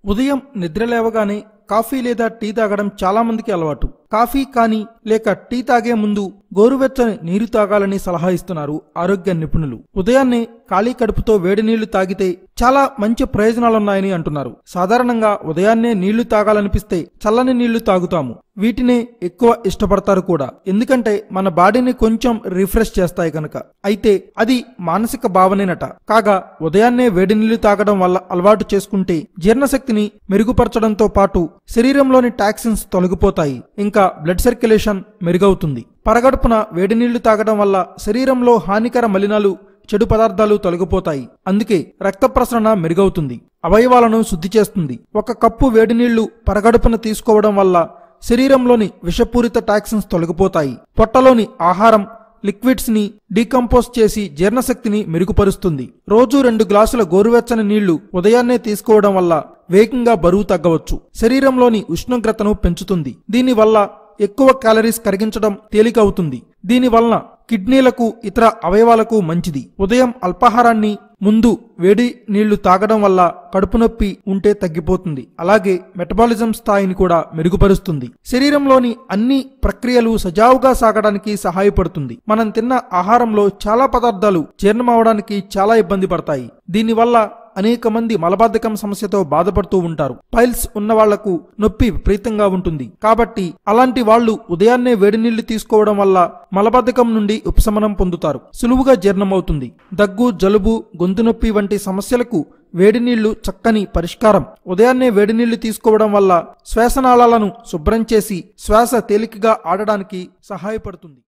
ఉదయం నిద్ర లేవగానే కాఫీ లేదా టీ తాగడం చాలా మందికి అలవాటు కాఫీ కానీ లేక టీ తాగే ముందు గోరువెచ్చని నీరు తాగాలని సలహా ఇస్తున్నారు ఆరోగ్య నిపుణులు ఉదయాన్నే ఖాళీ కడుపుతో వేడి నీళ్లు తాగితే చాలా మంచి ప్రయోజనాలున్నాయని అంటున్నారు సాధారణంగా ఉదయాన్నే నీళ్లు తాగాలనిపిస్తే చల్లని నీళ్లు తాగుతాము వీటినే ఎక్కువ ఇష్టపడతారు కూడా ఎందుకంటే మన బాడీని కొంచెం రిఫ్రెష్ చేస్తాయి కనుక అయితే అది మానసిక భావనేనట కాగా ఉదయాన్నే వేడి నీళ్లు తాగడం వల్ల అలవాటు చేసుకుంటే జీర్ణశక్తిని మెరుగుపరచడంతో పాటు శరీరంలోని టాక్సిన్స్ తొలగిపోతాయి ఇంకా బ్లడ్ సర్క్యులేషన్ మెరుగవుతుంది పరగడుపున వేడి నీళ్లు తాగడం వల్ల శరీరంలో హానికర మలినాలు చెడు పదార్థాలు తొలగిపోతాయి అందుకే రక్త ప్రసరణ మెరుగవుతుంది అవయవాలను శుద్ధి చేస్తుంది ఒక కప్పు వేడి నీళ్లు పరగడుపున తీసుకోవడం వల్ల శరీరంలోని విషపూరిత టాక్సిన్స్ తొలగిపోతాయి పొట్టలోని ఆహారం లిక్విడ్స్ ని డీకంపోజ్ చేసి జీర్ణశక్తిని మెరుగుపరుస్తుంది రోజు రెండు గ్లాసుల గోరువెచ్చని నీళ్లు ఉదయాన్నే తీసుకోవడం వల్ల వేగంగా బరువు తగ్గవచ్చు శరీరంలోని ఉష్ణోగ్రతను పెంచుతుంది దీనివల్ల ఎక్కువ క్యాలరీస్ కరిగించడం తేలిక అవుతుంది దీనివలన కిడ్నీలకు ఇతర అవయవాలకు మంచిది ఉదయం అల్పాహారాన్ని ముందు వేడి నీళ్లు తాగడం వల్ల కడుపు నొప్పి ఉంటే తగ్గిపోతుంది అలాగే మెటబాలిజం స్థాయిని కూడా మెరుగుపరుస్తుంది శరీరంలోని అన్ని ప్రక్రియలు సజావుగా సాగడానికి సహాయపడుతుంది మనం తిన్న ఆహారంలో చాలా పదార్థాలు జీర్ణమవడానికి చాలా ఇబ్బంది పడతాయి దీనివల్ల అనేక మంది మలబద్ధకం సమస్యతో బాధపడుతూ ఉంటారు పైల్స్ ఉన్న వాళ్లకు నొప్పి విపరీతంగా ఉంటుంది కాబట్టి అలాంటి వాళ్ళు ఉదయాన్నే వేడి నీళ్లు తీసుకోవడం వల్ల మలబద్ధకం నుండి ఉపశమనం పొందుతారు సులువుగా జీర్ణమవుతుంది దగ్గు జలుబు గొంతు నొప్పి వంటి సమస్యలకు వేడి నీళ్లు చక్కని పరిష్కారం ఉదయాన్నే వేడి నీళ్లు తీసుకోవడం వల్ల శ్వాసనాళాలను శుభ్రం చేసి శ్వాస తేలికగా ఆడడానికి సహాయపడుతుంది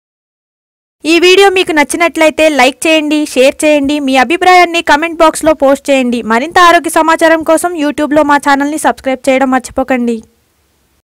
ఈ వీడియో మీకు నచ్చినట్లయితే లైక్ చేయండి షేర్ చేయండి మీ అభిప్రాయాన్ని కమెంట్ బాక్స్లో పోస్ట్ చేయండి మరింత ఆరోగ్య సమాచారం కోసం యూట్యూబ్లో మా ఛానల్ని సబ్స్క్రైబ్ చేయడం మర్చిపోకండి